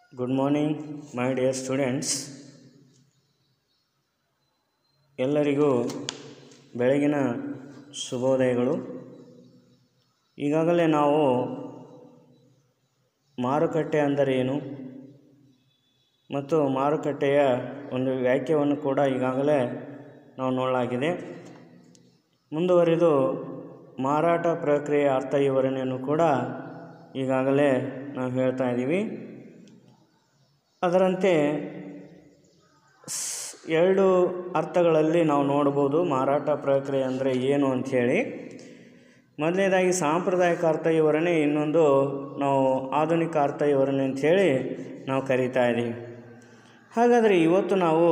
good morning my dear students ಎಲ್ಲರಿಗೂ ಬೆಳಗಿನ ಶುಭೋದಯಗಳು ಈಗಾಗಲೇ ನಾವು ಮಾರುಕಟ್ಟೆ ಅಂದರೆ ಏನು ಮತ್ತು ಮಾರುಕಟ್ಟೆಯ ಒಂದು ವ್ಯಾಖ್ಯವನ್ನು ಕೂಡ ಈಗಾಗಲೇ ನಾವು ನೋಡಲಾಗಿದೆ ಮುಂದುವರಿದು ಮಾರಾಟ ಪ್ರಕ್ರಿಯೆಯ ಅರ್ಥ ವಿವರಣೆಯನ್ನು ಕೂಡ ಈಗಾಗಲೇ ನಾವು ಹೇಳ್ತಾ ಇದ್ದೀವಿ ಅದರಂತೆ ಸ್- ಎರಡು ಅರ್ಥಗಳಲ್ಲಿ ನಾವು ನೋಡ್ಬೋದು ಮಾರಾಟ ಪ್ರಕ್ರಿಯೆ ಅಂದರೆ ಏನು ಅಂಥೇಳಿ ಮೊದಲನೇದಾಗಿ ಸಾಂಪ್ರದಾಯಿಕ ಅರ್ಥ ವಿವರಣೆ ಇನ್ನೊಂದು ನಾವು ಆಧುನಿಕ ಅರ್ಥ ವಿವರಣೆ ಅಂಥೇಳಿ ನಾವು ಕರೀತಾ ಇದ್ದೀವಿ ಹಾಗಾದರೆ ಇವತ್ತು ನಾವು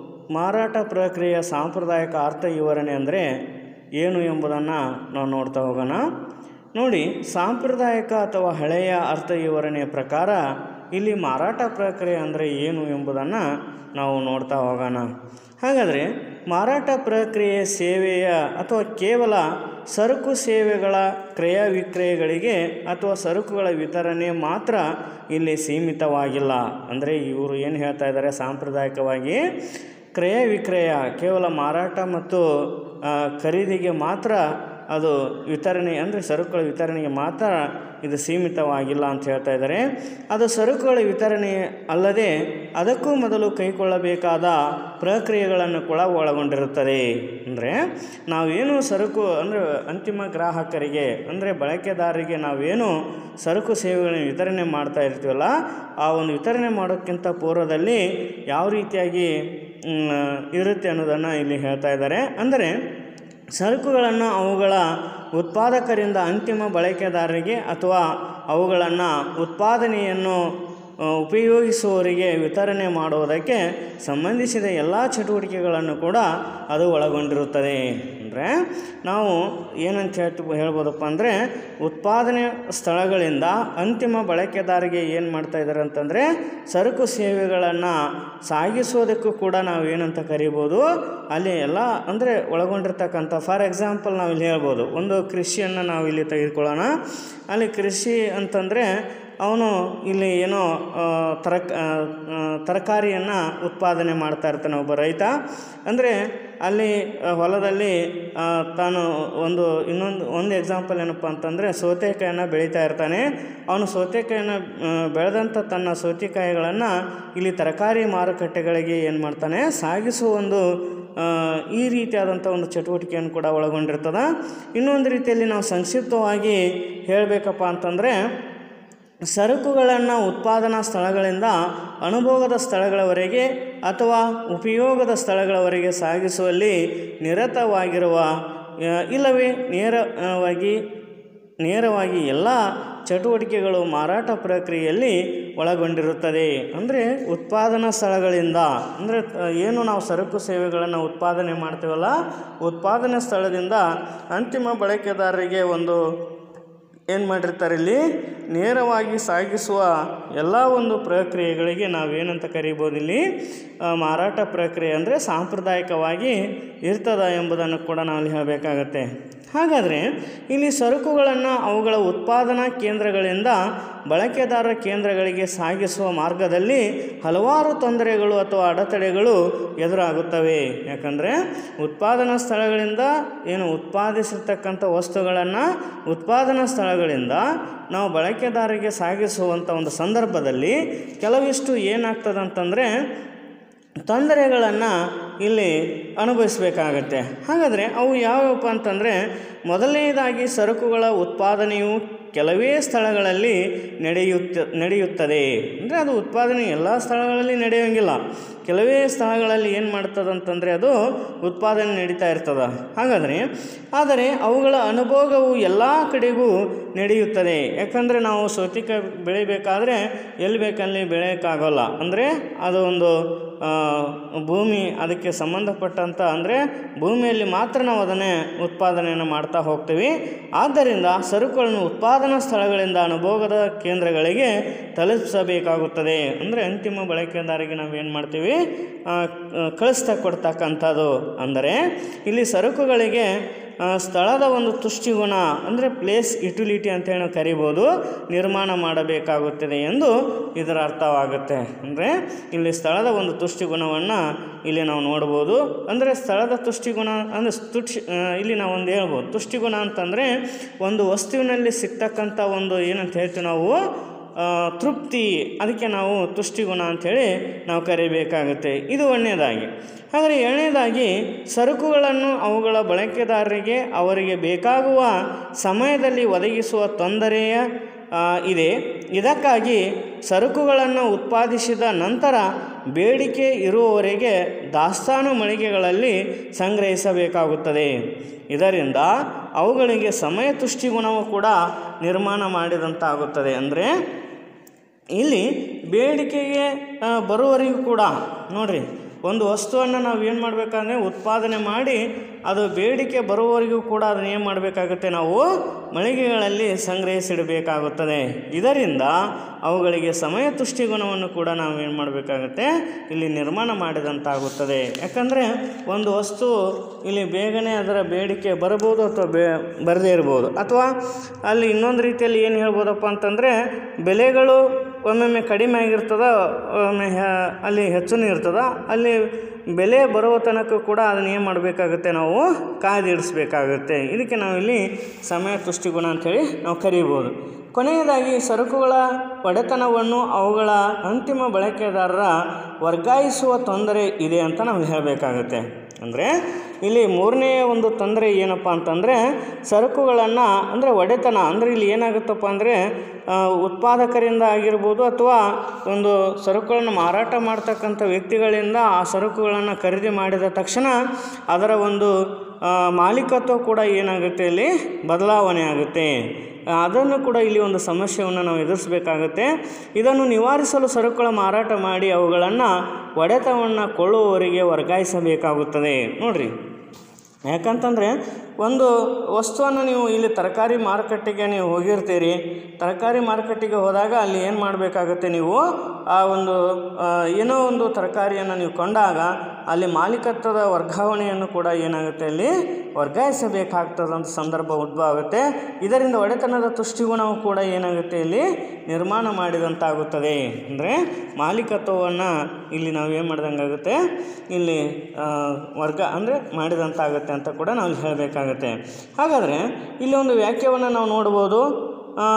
ಮಾರಾಟ ಪ್ರಕ್ರಿಯೆಯ ಸಾಂಪ್ರದಾಯಿಕ ಅರ್ಥ ವಿವರಣೆ ಅಂದರೆ ಏನು ಎಂಬುದನ್ನು ನಾವು ನೋಡ್ತಾ ಹೋಗೋಣ ನೋಡಿ ಸಾಂಪ್ರದಾಯಿಕ ಅಥವಾ ಹಳೆಯ ಅರ್ಥ ವಿವರಣೆಯ ಪ್ರಕಾರ ಇಲ್ಲಿ ಮಾರಾಟ ಪ್ರಕ್ರಿಯೆ ಅಂದರೆ ಏನು ಎಂಬುದನ್ನು ನಾವು ನೋಡ್ತಾ ಹೋಗೋಣ ಹಾಗಾದರೆ ಮಾರಾಟ ಪ್ರಕ್ರಿಯೆ ಸೇವೆಯ ಅಥವಾ ಕೇವಲ ಸರಕು ಸೇವೆಗಳ ಕ್ರಯ ವಿಕ್ರಯಗಳಿಗೆ ಅಥವಾ ಸರಕುಗಳ ವಿತರಣೆ ಮಾತ್ರ ಇಲ್ಲಿ ಸೀಮಿತವಾಗಿಲ್ಲ ಅಂದರೆ ಇವರು ಏನು ಹೇಳ್ತಾ ಇದ್ದಾರೆ ಸಾಂಪ್ರದಾಯಿಕವಾಗಿ ಕ್ರಯ ವಿಕ್ರಯ ಕೇವಲ ಮಾರಾಟ ಮತ್ತು ಆ, ಖರೀದಿಗೆ ಮಾತ್ರ ಅದು ವಿತರಣೆ ಅಂದರೆ ಸರಕುಗಳ ವಿತರಣೆಗೆ ಮಾತ್ರ ಇದು ಸೀಮಿತವಾಗಿಲ್ಲ ಅಂತ ಹೇಳ್ತಾ ಇದ್ದಾರೆ ಅದು ಸರಕುಗಳ ವಿತರಣೆ ಅಲ್ಲದೆ ಅದಕ್ಕೂ ಮೊದಲು ಕೈಗೊಳ್ಳಬೇಕಾದ ಪ್ರಕ್ರಿಯೆಗಳನ್ನು ಕೂಡ ಒಳಗೊಂಡಿರುತ್ತದೆ ಅಂದರೆ ನಾವೇನು ಸರಕು ಅಂದರೆ ಅಂತಿಮ ಗ್ರಾಹಕರಿಗೆ ಅಂದರೆ ಬಳಕೆದಾರರಿಗೆ ನಾವೇನು ಸರಕು ಸೇವೆಗಳನ್ನು ವಿತರಣೆ ಮಾಡ್ತಾ ಇರ್ತೀವಲ್ಲ ಆ ಒಂದು ವಿತರಣೆ ಮಾಡೋಕ್ಕಿಂತ ಪೂರ್ವದಲ್ಲಿ ಯಾವ ರೀತಿಯಾಗಿ ಮ್, ಇರುತ್ತೆ ಅನ್ನೋದನ್ನು ಇಲ್ಲಿ ಹೇಳ್ತಾ ಇದ್ದಾರೆ ಅಂದರೆ ಸರಕುಗಳನ್ನು ಅವುಗಳ ಉತ್ಪಾದಕರಿಂದ ಅಂತಿಮ ಬಳಕೆದಾರರಿಗೆ ಅಥವಾ ಅವುಗಳನ್ನು ಉತ್ಪಾದನೆಯನ್ನು ಆ, ಉಪಯೋಗಿಸುವವರಿಗೆ ವಿತರಣೆ ಮಾಡುವುದಕ್ಕೆ ಸಂಬಂಧಿಸಿದ ಎಲ್ಲ ಚಟುವಟಿಕೆಗಳನ್ನು ಕೂಡ ಅದು ಒಳಗೊಂಡಿರುತ್ತದೆ ಅಂದರೆ ನಾವು ಏನಂತ ಹೇಳ್ತಿ ಹೇಳ್ಬೋದಪ್ಪ ಅಂದರೆ ಉತ್ಪಾದನೆ ಸ್ಥಳಗಳಿಂದ ಅಂತಿಮ ಬಳಕೆದಾರರಿಗೆ ಏನು ಮಾಡ್ತಾ ಇದ್ದಾರೆ ಅಂತಂದರೆ ಸರಕು ಸೇವೆಗಳನ್ನು ಸಾಗಿಸೋದಕ್ಕೂ ಕೂಡ ನಾವು ಏನಂತ ಕರಿಬೋದು ಅಲ್ಲಿ ಎಲ್ಲ ಅಂದರೆ ಒಳಗೊಂಡಿರ್ತಕ್ಕಂಥ ಫಾರ್ ಎಕ್ಸಾಂಪಲ್ ನಾವು ಇಲ್ಲಿ ಹೇಳ್ಬೋದು ಒಂದು ಕೃಷಿಯನ್ನು ನಾವು ಇಲ್ಲಿ ತೆಗೆದುಕೊಳ್ಳೋಣ ಅಲ್ಲಿ ಕೃಷಿ ಅಂತಂದರೆ ಅವನು ಇಲ್ಲಿ ಏನೋ ಆ, ತರಕ ತರಕಾರಿಯನ್ನು ಉತ್ಪಾದನೆ ಮಾಡ್ತಾ ಇರ್ತಾನೆ ಒಬ್ಬ ರೈತ ಅಂದರೆ ಅಲ್ಲಿ ಆ, ಹೊಲದಲ್ಲಿ ಆ, ತಾನು ಒಂದು ಇನ್ನೊಂದು ಒಂದು ಎಕ್ಸಾಂಪಲ್ ಏನಪ್ಪ ಅಂತಂದರೆ ಸೌತೆಕಾಯನ್ನು ಬೆಳೀತಾ ಇರ್ತಾನೆ ಅವನು ಸೌತೆಕಾಯನ್ನು ಆ, ಬೆಳೆದಂಥ ತನ್ನ ಸೌತೆಕಾಯಿಗಳನ್ನು ಇಲ್ಲಿ ತರಕಾರಿ ಮಾರುಕಟ್ಟೆಗಳಿಗೆ ಏನು ಮಾಡ್ತಾನೆ ಸಾಗಿಸುವ ಒಂದು ಆ, ಈ ರೀತಿಯಾದಂಥ ಒಂದು ಚಟುವಟಿಕೆಯನ್ನು ಕೂಡ ಒಳಗೊಂಡಿರ್ತದೆ ಇನ್ನೊಂದು ರೀತಿಯಲ್ಲಿ ನಾವು ಸಂಕ್ಷಿಪ್ತವಾಗಿ ಹೇಳಬೇಕಪ್ಪ ಅಂತಂದರೆ ಸರಕುಗಳನ್ನು ಉತ್ಪಾದನಾ ಸ್ಥಳಗಳಿಂದ ಅನುಭೋಗದ ಸ್ಥಳಗಳವರೆಗೆ ಅಥವಾ ಉಪಯೋಗದ ಸ್ಥಳಗಳವರೆಗೆ ಸಾಗಿಸುವಲ್ಲಿ ನಿರತವಾಗಿರುವ ಆ, ಇಲ್ಲವೇ ನೇರವಾಗಿ ನೇರವಾಗಿ ಎಲ್ಲ ಚಟುವಟಿಕೆಗಳು ಮಾರಾಟ ಪ್ರಕ್ರಿಯೆಯಲ್ಲಿ ಒಳಗೊಂಡಿರುತ್ತದೆ ಅಂದರೆ ಉತ್ಪಾದನಾ ಸ್ಥಳಗಳಿಂದ ಅಂದರೆ ಆ, ಏನು ನಾವು ಸರಕು ಸೇವೆಗಳನ್ನು ಉತ್ಪಾದನೆ ಮಾಡ್ತೀವಲ್ಲ ಉತ್ಪಾದನಾ ಸ್ಥಳದಿಂದ ಅಂತಿಮ ಬಳಕೆದಾರರಿಗೆ ಒಂದು ಏನು ಮಾಡಿರ್ತಾರೆ ಇಲ್ಲಿ ನೇರವಾಗಿ ಸಾಗಿಸುವ ಎಲ್ಲ ಒಂದು ಪ್ರಕ್ರಿಯೆಗಳಿಗೆ ನಾವೇನಂತ ಕರಿಬೋದು ಇಲ್ಲಿ ಆ, ಮಾರಾಟ ಪ್ರಕ್ರಿಯೆ ಅಂದರೆ ಸಾಂಪ್ರದಾಯಿಕವಾಗಿ ಇರ್ತದ ಎಂಬುದನ್ನು ಕೂಡ ನಾವು ಇಲ್ಲಿ ಹೇಳಬೇಕಾಗತ್ತೆ ಹಾಗಾದರೆ ಇಲ್ಲಿ ಸರಕುಗಳನ್ನು ಅವುಗಳ ಉತ್ಪಾದನಾ ಕೇಂದ್ರಗಳಿಂದ ಬಳಕೆದಾರರ ಕೇಂದ್ರಗಳಿಗೆ ಸಾಗಿಸುವ ಮಾರ್ಗದಲ್ಲಿ ಹಲವಾರು ತೊಂದರೆಗಳು ಅಥವಾ ಅಡೆತಡೆಗಳು ಎದುರಾಗುತ್ತವೆ ಯಾಕಂದರೆ ಉತ್ಪಾದನಾ ಸ್ಥಳಗಳಿಂದ ಏನು ಉತ್ಪಾದಿಸಿರ್ತಕ್ಕಂಥ ವಸ್ತುಗಳನ್ನು ಉತ್ಪಾದನಾ ಸ್ಥಳಗಳಿಂದ ನಾವು ಬಳಕೆದಾರರಿಗೆ ಸಾಗಿಸುವಂಥ ಒಂದು ಸಂದರ್ಭದಲ್ಲಿ ಕೆಲವಿಷ್ಟು ಏನಾಗ್ತದೆ ಅಂತಂದರೆ ತೊಂದರೆಗಳನ್ನು ಇಲ್ಲಿ ಅನುಭವಿಸಬೇಕಾಗತ್ತೆ ಹಾಗಾದರೆ ಅವು ಯಾವಪ್ಪ ಅಂತಂದರೆ ಮೊದಲನೇದಾಗಿ ಸರಕುಗಳ ಉತ್ಪಾದನೆಯು ಕೆಲವೇ ಸ್ಥಳಗಳಲ್ಲಿ ನಡೆಯುತ್ತ ನಡೆಯುತ್ತದೆ ಅಂದರೆ ಅದು ಉತ್ಪಾದನೆ ಎಲ್ಲ ಸ್ಥಳಗಳಲ್ಲಿ ನಡೆಯೋಂಗಿಲ್ಲ ಕೆಲವೇ ಸ್ಥಳಗಳಲ್ಲಿ ಏನು ಮಾಡ್ತದೆ ಅಂತಂದರೆ ಅದು ಉತ್ಪಾದನೆ ನಡೀತಾ ಇರ್ತದೆ ಹಾಗಾದರೆ ಆದರೆ ಅವುಗಳ ಅನುಭೋಗವು ಎಲ್ಲ ಕಡೆಗೂ ನಡೆಯುತ್ತದೆ ಯಾಕಂದರೆ ನಾವು ಸೌತಿಕಾಯಿ ಬೆಳಿಬೇಕಾದ್ರೆ ಎಲ್ಲಿ ಬೇಕಲ್ಲಿ ಬೆಳೆಯೋಕ್ಕಾಗೋಲ್ಲ ಅಂದರೆ ಅದು ಒಂದು ಆ, ಭೂಮಿ ಅದಕ್ಕೆ ಸಂಬಂಧಪಟ್ಟಂಥ ಅಂದರೆ ಭೂಮಿಯಲ್ಲಿ ಮಾತ್ರ ನಾವು ಅದನ್ನೇ ಉತ್ಪಾದನೆಯನ್ನು ಮಾಡ್ತಾ ಹೋಗ್ತೀವಿ ಆದ್ದರಿಂದ ಸರಕುಗಳನ್ನು ಉತ್ಪಾದನಾ ಸ್ಥಳಗಳಿಂದ ಅನುಭೋಗದ ಕೇಂದ್ರಗಳಿಗೆ ತಲುಪಿಸಬೇಕಾಗುತ್ತದೆ ಅಂದರೆ ಅಂತಿಮ ಬಳಕೆದಾರರಿಗೆ ನಾವು ಏನು ಮಾಡ್ತೀವಿ ಆ, ಕಳಿಸ್ತಾ ಕೊಡ್ತಕ್ಕಂಥದ್ದು ಅಂದರೆ ಇಲ್ಲಿ ಸರಕುಗಳಿಗೆ ಆ, ಸ್ಥಳದ ಒಂದು ತುಷ್ಟಿಗುಣ ಅಂದರೆ ಪ್ಲೇಸ್ ಯುಟಿಲಿಟಿ ಅಂತೇಳಿ ನಾವು ಕರಿಬೋದು ನಿರ್ಮಾಣ ಮಾಡಬೇಕಾಗುತ್ತದೆ ಎಂದು ಇದರ ಅರ್ಥವಾಗುತ್ತೆ ಅಂದರೆ ಇಲ್ಲಿ ಸ್ಥಳದ ಒಂದು ತುಷ್ಟಿಗುಣವನ್ನು ಇಲ್ಲಿ ನಾವು ನೋಡ್ಬೋದು ಅಂದರೆ ಸ್ಥಳದ ತುಷ್ಟಿಗುಣ ಅಂದರೆ ತುಷ್ಟಿ ಆ, ಇಲ್ಲಿ ನಾವು ಒಂದು ಹೇಳ್ಬೋದು ತುಷ್ಟಿಗುಣ ಅಂತಂದರೆ ಒಂದು ವಸ್ತುವಿನಲ್ಲಿ ಸಿಗ್ತಕ್ಕಂಥ ಒಂದು ಏನಂತ ಹೇಳ್ತೀವಿ ನಾವು ಆ, ತೃಪ್ತಿ ಅದಕ್ಕೆ ನಾವು ತುಷ್ಟಿಗುಣ ಅಂಥೇಳಿ ನಾವು ಕರಿಬೇಕಾಗುತ್ತೆ ಇದು ಒಂದನೇದಾಗಿ ಹಾಗಾದರೆ ಎರಡನೇದಾಗಿ ಸರಕುಗಳನ್ನು ಅವುಗಳ ಬಳಕೆದಾರರಿಗೆ ಅವರಿಗೆ ಬೇಕಾಗುವ ಸಮಯದಲ್ಲಿ ಒದಗಿಸುವ ತೊಂದರೆಯ ಆ, ಇದೆ ಇದಕ್ಕಾಗಿ ಸರಕುಗಳನ್ನು ಉತ್ಪಾದಿಸಿದ ನಂತರ ಬೇಡಿಕೆ ಇರುವವರೆಗೆ ದಾಸ್ತಾನು ಮಳಿಗೆಗಳಲ್ಲಿ ಸಂಗ್ರಹಿಸಬೇಕಾಗುತ್ತದೆ ಇದರಿಂದ ಅವುಗಳಿಗೆ ಸಮಯ ತುಷ್ಟಿಗುಣವು ಕೂಡ ನಿರ್ಮಾಣ ಮಾಡಿದಂತಾಗುತ್ತದೆ ಅಂದರೆ ಇಲ್ಲಿ ಬೇಡಿಕೆಗೆ ಆ, ಬರುವವರೆಗೂ ಕೂಡ ನೋಡ್ರಿ ಒಂದು ವಸ್ತುವನ್ನು ನಾವು ಏನು ಮಾಡಬೇಕಂದ್ರೆ ಉತ್ಪಾದನೆ ಮಾಡಿ ಅದು ಬೇಡಿಕೆ ಬರುವವರೆಗೂ ಕೂಡ ಅದನ್ನು ಏನು ಮಾಡಬೇಕಾಗುತ್ತೆ ನಾವು ಮಳಿಗೆಗಳಲ್ಲಿ ಸಂಗ್ರಹಿಸಿಡಬೇಕಾಗುತ್ತದೆ ಇದರಿಂದ ಅವುಗಳಿಗೆ ಸಮಯ ತುಷ್ಟಿಗುಣವನ್ನು ಕೂಡ ನಾವು ಏನು ಮಾಡಬೇಕಾಗುತ್ತೆ ಇಲ್ಲಿ ನಿರ್ಮಾಣ ಮಾಡಿದಂತಾಗುತ್ತದೆ ಯಾಕಂದರೆ ಒಂದು ವಸ್ತು ಇಲ್ಲಿ ಬೇಗನೆ ಅದರ ಬೇಡಿಕೆ ಬರಬಹುದು ಅಥವಾ ಬೇ ಬರದೇ ಇರ್ಬೋದು ಅಥವಾ ಅಲ್ಲಿ ಇನ್ನೊಂದು ರೀತಿಯಲ್ಲಿ ಏನು ಹೇಳ್ಬೋದಪ್ಪ ಅಂತಂದರೆ ಬೆಲೆಗಳು ಒಮ್ಮೊಮ್ಮೆ ಕಡಿಮೆ ಆಗಿರ್ತದ ಒಮ್ಮೆ ಹೆ- ಅಲ್ಲಿ ಹೆಚ್ಚು ಇರ್ತದ ಅಲ್ಲಿ ಬೆಲೆ ಬರುವ ತನಕ ಕೂಡ ಅದನ್ನ ಏನು ಮಾಡಬೇಕಾಗುತ್ತೆ ನಾವು ಕಾಯ್ದಿರಿಸ್ಬೇಕಾಗುತ್ತೆ ಇದಕ್ಕೆ ನಾವಿಲ್ಲಿ ಸಮಯ ತುಷ್ಟಿಗುಣ ಅಂಥೇಳಿ ನಾವು ಕರೀಬೋದು ಕೊನೆಯದಾಗಿ ಸರಕುಗಳ ಒಡೆತನವನ್ನು ಅವುಗಳ ಅಂತಿಮ ಬಳಕೆದಾರರ ವರ್ಗಾಯಿಸುವ ತೊಂದರೆ ಇದೆ ಅಂತ ನಾವು ಹೇಳಬೇಕಾಗುತ್ತೆ ಅಂದರೆ ಇಲ್ಲಿ ಮೂರನೇ ಒಂದು ತೊಂದರೆ ಏನಪ್ಪ ಅಂತಂದರೆ ಸರಕುಗಳನ್ನು ಅಂದರೆ ಒಡೆತನ ಅಂದರೆ ಇಲ್ಲಿ ಏನಾಗುತ್ತಪ್ಪ ಅಂದರೆ ಆ, ಉತ್ಪಾದಕರಿಂದ ಆಗಿರ್ಬೋದು ಅಥವಾ ಒಂದು ಸರಕುಗಳನ್ನು ಮಾರಾಟ ಮಾಡ್ತಕ್ಕಂಥ ವ್ಯಕ್ತಿಗಳಿಂದ ಆ ಸರಕುಗಳನ್ನು ಖರೀದಿ ಮಾಡಿದ ತಕ್ಷಣ ಅದರ ಒಂದು ಆ, ಮಾಲೀಕತ್ವ ಕೂಡ ಏನಾಗುತ್ತೆ ಇಲ್ಲಿ ಬದಲಾವಣೆ ಆಗುತ್ತೆ ಅದನ್ನು ಕೂಡ ಇಲ್ಲಿ ಒಂದು ಸಮಸ್ಯೆಯನ್ನು ನಾವು ಎದುರಿಸಬೇಕಾಗುತ್ತೆ ಇದನ್ನು ನಿವಾರಿಸಲು ಸರಕುಗಳ ಮಾರಾಟ ಮಾಡಿ ಅವುಗಳನ್ನು ಒಡೆತವನ್ನು ಕೊಳ್ಳುವವರಿಗೆ ವರ್ಗಾಯಿಸಬೇಕಾಗುತ್ತದೆ ನೋಡ್ರಿ ಯಾಕಂತಂದರೆ ಒಂದು ವಸ್ತುವನ್ನು ನೀವು ಇಲ್ಲಿ ತರಕಾರಿ ಮಾರುಕಟ್ಟೆಗೆ ನೀವು ಹೋಗಿರ್ತೀರಿ ತರಕಾರಿ ಮಾರುಕಟ್ಟೆಗೆ ಹೋದಾಗ ಅಲ್ಲಿ ಏನು ಮಾಡಬೇಕಾಗುತ್ತೆ ನೀವು ಆ ಒಂದು ಆ, ಏನೋ ಒಂದು ತರಕಾರಿಯನ್ನು ನೀವು ಕೊಂಡಾಗ ಅಲ್ಲಿ ಮಾಲೀಕತ್ವದ ವರ್ಗಾವಣೆಯನ್ನು ಕೂಡ ಏನಾಗುತ್ತೆ ಅಲ್ಲಿ ವರ್ಗಾಯಿಸಬೇಕಾಗ್ತದಂಥ ಸಂದರ್ಭ ಉದ್ಭವ ಆಗುತ್ತೆ ಇದರಿಂದ ಒಡೆತನದ ತುಷ್ಟಿಗುಣವು ಕೂಡ ಏನಾಗುತ್ತೆ ಇಲ್ಲಿ ನಿರ್ಮಾಣ ಮಾಡಿದಂತಾಗುತ್ತದೆ ಅಂದರೆ ಮಾಲೀಕತ್ವವನ್ನು ಇಲ್ಲಿ ನಾವು ಏನು ಮಾಡ್ದಂಗಾಗುತ್ತೆ ಇಲ್ಲಿ ಆ, ವರ್ಗ ಅಂದರೆ ಮಾಡಿದಂತಾಗುತ್ತೆ ಅಂತ ಕೂಡ ನಾವು ಇಲ್ಲಿ ಹೇಳಬೇಕಾಗುತ್ತೆ ಹಾಗಾದರೆ ಇಲ್ಲಿ ಒಂದು ವಾಕ್ಯವನ್ನು ನಾವು ನೋಡ್ಬೋದು ಆ,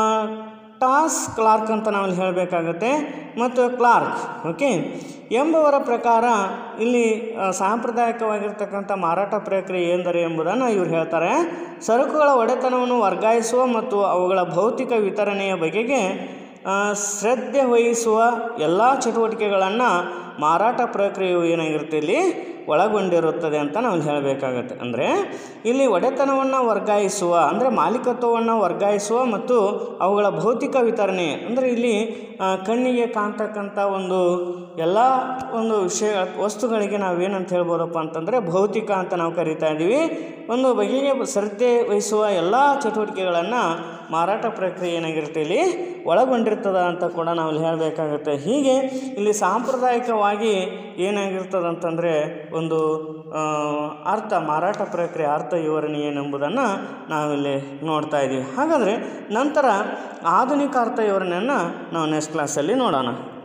ಟಾಸ್ ಕ್ಲಾರ್ಕ್ ಅಂತ ನಾವು ಇಲ್ಲಿ ಹೇಳಬೇಕಾಗುತ್ತೆ ಮತ್ತು ಕ್ಲಾರ್ಕ್ ಓಕೆ ಎಂಬುವರ ಪ್ರಕಾರ ಇಲ್ಲಿ ಆ, ಸಾಂಪ್ರದಾಯಿಕವಾಗಿರ್ತಕ್ಕಂಥ ಮಾರಾಟ ಪ್ರಕ್ರಿಯೆ ಎಂದರೆ ಎಂಬುದನ್ನು ಇವರು ಹೇಳ್ತಾರೆ ಸರಕುಗಳ ಒಡೆತನವನ್ನು ವರ್ಗಾಯಿಸುವ ಮತ್ತು ಅವುಗಳ ಭೌತಿಕ ವಿತರಣೆಯ ಬಗೆಗೆ ಆ, ಶ್ರದ್ಧೆ ವಹಿಸುವ ಎಲ್ಲ ಚಟುವಟಿಕೆಗಳನ್ನು ಮಾರಾಟ ಪ್ರಕ್ರಿಯೆಯು ಏನಾಗಿರುತ್ತೆ ಇಲ್ಲಿ ಒಳಗೊಂಡಿರುತ್ತದೆ ಅಂತ ನಾವು ಹೇಳಬೇಕಾಗತ್ತೆ ಅಂದರೆ ಇಲ್ಲಿ ಒಡೆತನವನ್ನು ವರ್ಗಾಯಿಸುವ ಅಂದರೆ ಮಾಲೀಕತ್ವವನ್ನು ವರ್ಗಾಯಿಸುವ ಮತ್ತು ಅವುಗಳ ಭೌತಿಕ ವಿತರಣೆ ಅಂದರೆ ಇಲ್ಲಿ ಆ, ಕಣ್ಣಿಗೆ ಕಾಣ್ತಕ್ಕಂಥ ಒಂದು ಎಲ್ಲ ಒಂದು ವಿಷಯ ವಸ್ತುಗಳಿಗೆ ನಾವೇನಂತ ಹೇಳ್ಬೋದಪ್ಪ ಅಂತಂದರೆ ಭೌತಿಕ ಅಂತ ನಾವು ಕರಿತಾ ಇದ್ದೀವಿ ಒಂದು ಬಗೆಗೆ ಶ್ರದ್ಧೆ ವಹಿಸುವ ಎಲ್ಲ ಚಟುವಟಿಕೆಗಳನ್ನು ಮಾರಾಟ ಪ್ರಕ್ರಿಯೆ ಏನಾಗಿರುತ್ತೆ ಇಲ್ಲಿ ಒಳಗೊಂಡಿರ್ತದ ಅಂತ ಕೂಡ ನಾವು ಇಲ್ಲಿ ಹೇಳಬೇಕಾಗುತ್ತೆ ಹೀಗೆ ಇಲ್ಲಿ ಸಾಂಪ್ರದಾಯಿಕವಾಗಿ ಏನಾಗಿರ್ತದೆ ಅಂತಂದರೆ ಒಂದು ಆ, ಅರ್ಥ ಮಾರಾಟ ಪ್ರಕ್ರಿಯೆ ಅರ್ಥ ವಿವರಣೆ ಏನೆಂಬುದನ್ನು ನಾವಿಲ್ಲಿ ನೋಡ್ತಾ ಇದ್ದೀವಿ ಹಾಗಾದರೆ ನಂತರ ಆಧುನಿಕ ಅರ್ಥ ವಿವರಣೆಯನ್ನು ನಾವು ನೆಕ್ಸ್ಟ್ ಕ್ಲಾಸಲ್ಲಿ ನೋಡೋಣ